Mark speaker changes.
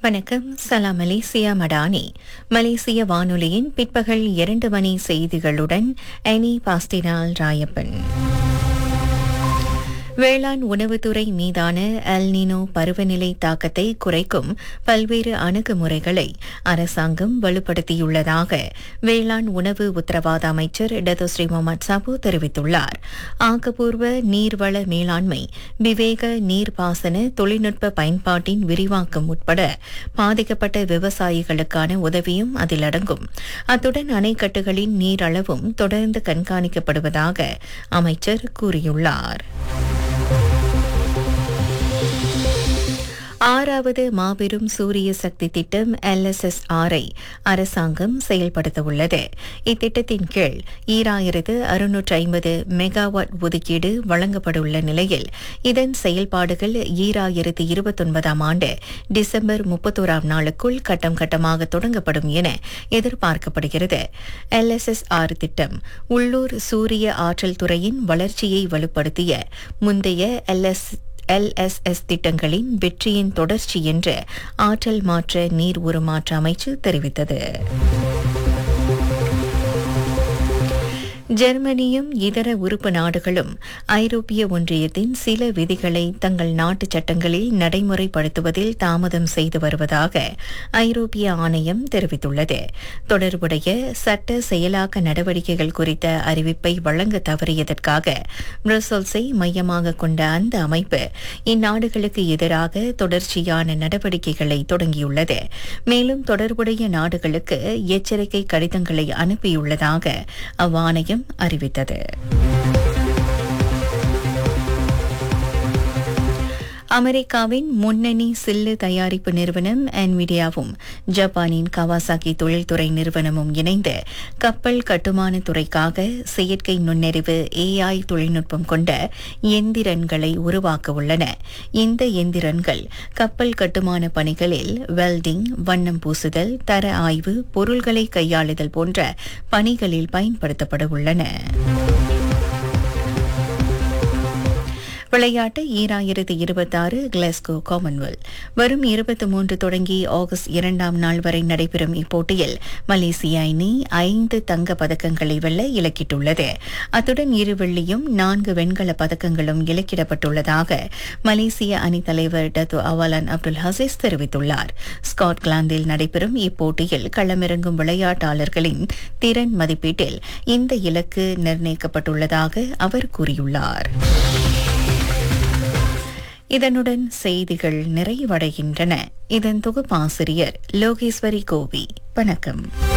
Speaker 1: வணக்கம் சலாம் மலேசியா மடானி மலேசிய வானொலியின் பிற்பகல் இரண்டு மணி செய்திகளுடன் அனி பாஸ்டினால் ராயப்பன் வேளாண் உணவுத்துறை மீதான அல்னினோ பருவநிலை தாக்கத்தை குறைக்கும் பல்வேறு அணுகுமுறைகளை அரசாங்கம் வலுப்படுத்தியுள்ளதாக வேளாண் உணவு உத்தரவாத அமைச்சர் டதோஸ்ரீ முகமது சாபு தெரிவித்துள்ளார் ஆக்கப்பூர்வ நீர்வள மேலாண்மை விவேக நீர்ப்பாசன தொழில்நுட்ப பயன்பாட்டின் விரிவாக்கம் உட்பட பாதிக்கப்பட்ட விவசாயிகளுக்கான உதவியும் அதில் அடங்கும் அத்துடன் அணைக்கட்டுகளின் நீரளவும் தொடர்ந்து கண்காணிக்கப்படுவதாக அமைச்சர் கூறியுள்ளார் ஆறாவது மாபெரும் சூரிய சக்தி திட்டம் எல்எஸ்எஸ்ஆரை அரசாங்கம் செயல்படுத்த உள்ளது இத்திட்டத்தின் கீழ் ஈராயிரத்து அறுநூற்று ஐம்பது மெகாவாட் ஒதுக்கீடு வழங்கப்பட்டுள்ள நிலையில் இதன் செயல்பாடுகள் ஈராயிரத்து இருபத்தொன்பதாம் ஆண்டு டிசம்பர் முப்பத்தோராம் நாளுக்குள் கட்டம் கட்டமாக தொடங்கப்படும் என எதிர்பார்க்கப்படுகிறது எல்எஸ்எஸ்ஆர் திட்டம் உள்ளூர் சூரிய ஆற்றல் துறையின் வளர்ச்சியை வலுப்படுத்திய முந்தைய எல்எஸ் எல்எஸ்எஸ் திட்டங்களின் வெற்றியின் தொடர்ச்சி என்று ஆற்றல் மாற்ற நீர் உருமாற்ற அமைச்சு தெரிவித்தது ஜெர்மனியும் இதர உறுப்பு நாடுகளும் ஐரோப்பிய ஒன்றியத்தின் சில விதிகளை தங்கள் நாட்டு சட்டங்களில் நடைமுறைப்படுத்துவதில் தாமதம் செய்து வருவதாக ஐரோப்பிய ஆணையம் தெரிவித்துள்ளது தொடர்புடைய சட்ட செயலாக்க நடவடிக்கைகள் குறித்த அறிவிப்பை வழங்க தவறியதற்காக பிரசல்ஸை மையமாக கொண்ட அந்த அமைப்பு இந்நாடுகளுக்கு எதிராக தொடர்ச்சியான நடவடிக்கைகளை தொடங்கியுள்ளது மேலும் தொடர்புடைய நாடுகளுக்கு எச்சரிக்கை கடிதங்களை அனுப்பியுள்ளதாக அவ்வாணையம் அறிவித்தது அமெரிக்காவின் முன்னணி சில்லு தயாரிப்பு நிறுவனம் என்விடியாவும் ஜப்பானின் கவாசாக்கி தொழில்துறை நிறுவனமும் இணைந்து கப்பல் கட்டுமான துறைக்காக செயற்கை நுண்ணறிவு ஏஐ தொழில்நுட்பம் கொண்ட எந்திரன்களை உருவாக்க உள்ளன இந்த எந்திரன்கள் கப்பல் கட்டுமான பணிகளில் வெல்டிங் வண்ணம் பூசுதல் தர ஆய்வு பொருள்களை கையாளுதல் போன்ற பணிகளில் பயன்படுத்தப்பட உள்ளன விளையாட்டு ஈராயிரத்து இருபத்தாறு கிளாஸ்கோ காமன்வெல்த் வரும் இருபத்தி மூன்று தொடங்கி ஆகஸ்ட் இரண்டாம் நாள் வரை நடைபெறும் இப்போட்டியில் மலேசிய அணி ஐந்து தங்க பதக்கங்களை வெல்ல இலக்கிட்டுள்ளது அத்துடன் இரு வெள்ளியும் நான்கு வெண்கல பதக்கங்களும் இலக்கிடப்பட்டுள்ளதாக மலேசிய அணி தலைவர் டத்து அவாலான் அப்துல் ஹசீஸ் தெரிவித்துள்ளார் ஸ்காட்லாந்தில் நடைபெறும் இப்போட்டியில் களமிறங்கும் விளையாட்டாளர்களின் திறன் மதிப்பீட்டில் இந்த இலக்கு நிர்ணயிக்கப்பட்டுள்ளதாக அவர் கூறியுள்ளார் இதனுடன் செய்திகள் நிறைவடைகின்றன இதன் தொகுப்பாசிரியர் லோகேஸ்வரி கோவி வணக்கம்